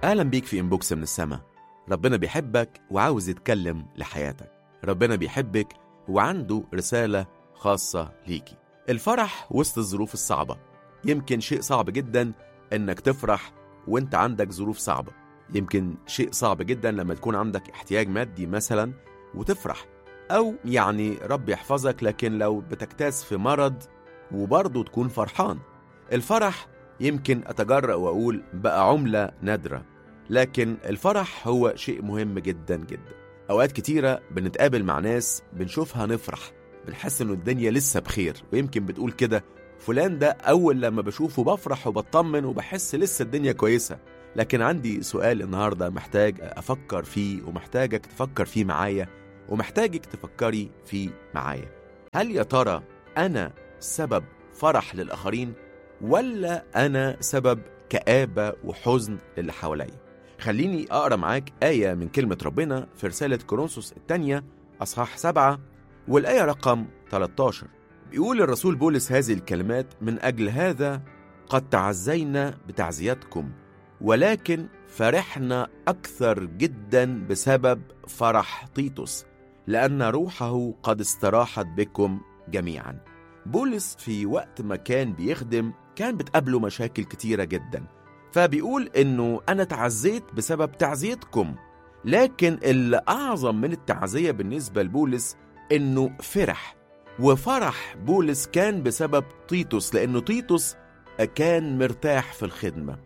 أهلا بيك في إنبوكس من السما ربنا بيحبك وعاوز يتكلم لحياتك ربنا بيحبك وعنده رسالة خاصة ليكي الفرح وسط الظروف الصعبة يمكن شيء صعب جدا إنك تفرح وإنت عندك ظروف صعبة يمكن شيء صعب جدا لما تكون عندك احتياج مادي مثلا وتفرح أو يعني رب يحفظك لكن لو بتجتاز في مرض وبرضه تكون فرحان الفرح يمكن أتجرأ وأقول بقى عملة نادرة لكن الفرح هو شيء مهم جدا جدا أوقات كتيرة بنتقابل مع ناس بنشوفها نفرح بنحس إنه الدنيا لسه بخير ويمكن بتقول كده فلان ده أول لما بشوفه بفرح وبطمن وبحس لسه الدنيا كويسة لكن عندي سؤال النهاردة محتاج أفكر فيه ومحتاجك تفكر فيه معايا ومحتاجك تفكري فيه معايا هل يا ترى أنا سبب فرح للآخرين ولا أنا سبب كآبة وحزن للي حواليا خليني أقرأ معاك آية من كلمة ربنا في رسالة كورنثوس الثانية أصحاح سبعة والآية رقم 13 بيقول الرسول بولس هذه الكلمات من أجل هذا قد تعزينا بتعزيتكم ولكن فرحنا أكثر جدا بسبب فرح تيتوس لأن روحه قد استراحت بكم جميعا بولس في وقت ما كان بيخدم كان بتقابله مشاكل كتيرة جدا فبيقول إنه أنا تعزيت بسبب تعزيتكم لكن اللي أعظم من التعزية بالنسبة لبولس إنه فرح وفرح بولس كان بسبب تيتوس لأنه تيتوس كان مرتاح في الخدمة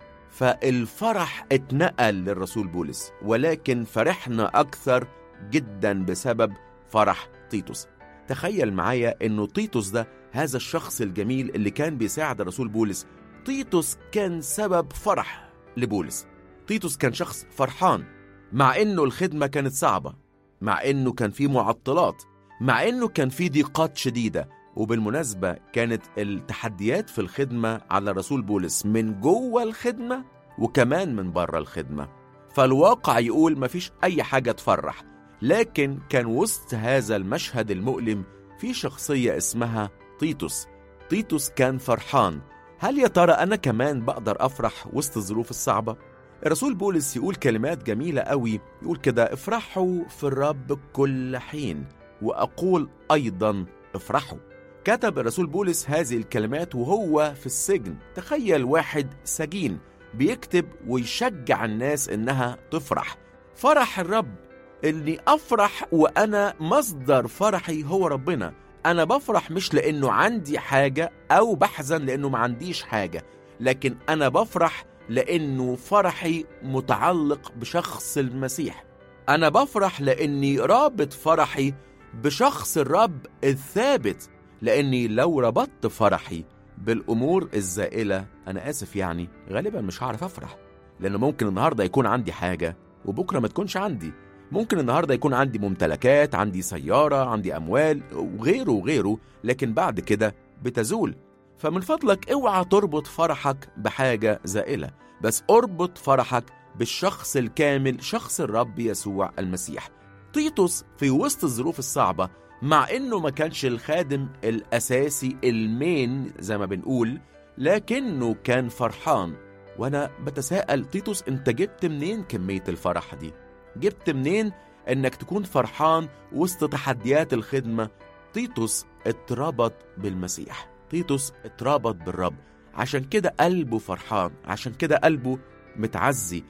فالفرح اتنقل للرسول بولس ولكن فرحنا أكثر جدا بسبب فرح تيتوس تخيل معايا انه تيتوس ده هذا الشخص الجميل اللي كان بيساعد الرسول بولس تيتوس كان سبب فرح لبولس تيتوس كان شخص فرحان مع انه الخدمة كانت صعبة مع انه كان في معطلات مع انه كان في ضيقات شديدة وبالمناسبة كانت التحديات في الخدمة على الرسول بولس من جوه الخدمة وكمان من بره الخدمة فالواقع يقول مفيش أي حاجة تفرح لكن كان وسط هذا المشهد المؤلم في شخصية اسمها تيتوس تيتوس كان فرحان هل يا ترى أنا كمان بقدر أفرح وسط الظروف الصعبة؟ الرسول بولس يقول كلمات جميلة قوي يقول كده افرحوا في الرب كل حين وأقول أيضا افرحوا كتب الرسول بولس هذه الكلمات وهو في السجن تخيل واحد سجين بيكتب ويشجع الناس إنها تفرح فرح الرب اني افرح وانا مصدر فرحي هو ربنا انا بفرح مش لانه عندي حاجه او بحزن لانه ما عنديش حاجه لكن انا بفرح لانه فرحي متعلق بشخص المسيح انا بفرح لاني رابط فرحي بشخص الرب الثابت لاني لو ربطت فرحي بالامور الزائله انا اسف يعني غالبا مش هعرف افرح لانه ممكن النهارده يكون عندي حاجه وبكره ما تكونش عندي ممكن النهارده يكون عندي ممتلكات عندي سياره عندي اموال وغيره وغيره لكن بعد كده بتزول فمن فضلك اوعى تربط فرحك بحاجه زائله بس اربط فرحك بالشخص الكامل شخص الرب يسوع المسيح تيتوس في وسط الظروف الصعبه مع انه ما كانش الخادم الاساسي المين زي ما بنقول لكنه كان فرحان وانا بتساءل تيتوس انت جبت منين كميه الفرح دي جبت منين انك تكون فرحان وسط تحديات الخدمه تيتوس اتربط بالمسيح تيتوس اتربط بالرب عشان كده قلبه فرحان عشان كده قلبه متعزي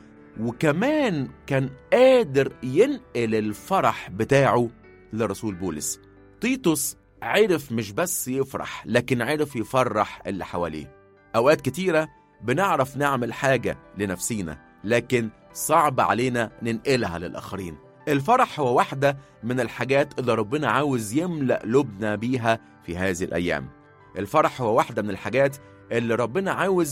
وكمان كان قادر ينقل الفرح بتاعه لرسول بولس تيتوس عرف مش بس يفرح لكن عرف يفرح اللي حواليه أوقات كتيرة بنعرف نعمل حاجة لنفسينا لكن صعب علينا ننقلها للآخرين الفرح هو واحدة من الحاجات اللي ربنا عاوز يملأ لبنا بيها في هذه الأيام الفرح هو واحدة من الحاجات اللي ربنا عاوز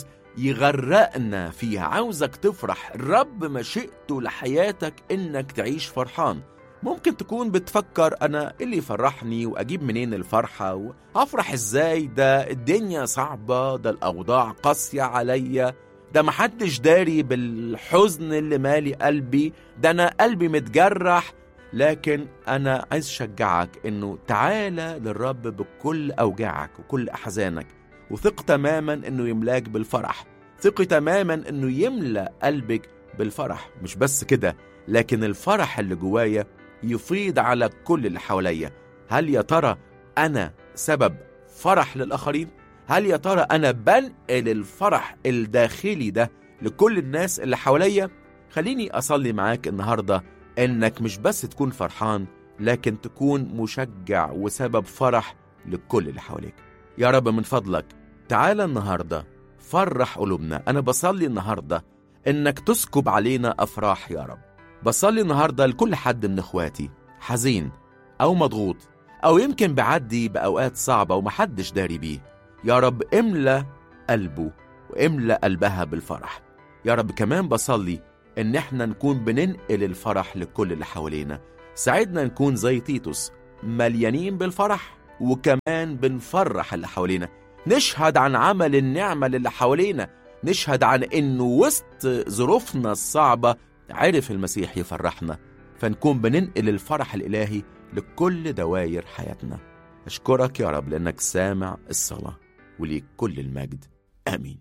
يغرقنا فيها عاوزك تفرح الرب مشيئته لحياتك انك تعيش فرحان ممكن تكون بتفكر انا إيه اللي يفرحني واجيب منين الفرحة وافرح ازاي ده الدنيا صعبة ده الاوضاع قاسية عليا ده محدش داري بالحزن اللي مالي قلبي ده انا قلبي متجرح لكن انا عايز اشجعك انه تعالى للرب بكل اوجاعك وكل احزانك وثق تماما انه يملاك بالفرح ثق تماما انه يملا قلبك بالفرح مش بس كده لكن الفرح اللي جوايا يفيض على كل اللي حواليا هل يا ترى أنا سبب فرح للآخرين؟ هل يا ترى أنا بنقل الفرح الداخلي ده لكل الناس اللي حواليا؟ خليني أصلي معاك النهاردة إنك مش بس تكون فرحان لكن تكون مشجع وسبب فرح لكل اللي حواليك يا رب من فضلك تعالى النهاردة فرح قلوبنا أنا بصلي النهاردة إنك تسكب علينا أفراح يا رب بصلي النهاردة لكل حد من إخواتي حزين أو مضغوط أو يمكن بعدي بأوقات صعبة ومحدش داري بيه يا رب املى قلبه واملى قلبها بالفرح يا رب كمان بصلي إن احنا نكون بننقل الفرح لكل اللي حوالينا ساعدنا نكون زي تيتوس مليانين بالفرح وكمان بنفرح اللي حوالينا نشهد عن عمل النعمة اللي حوالينا نشهد عن إنه وسط ظروفنا الصعبة عرف المسيح يفرحنا فنكون بننقل الفرح الإلهي لكل دواير حياتنا أشكرك يا رب لأنك سامع الصلاة وليك كل المجد آمين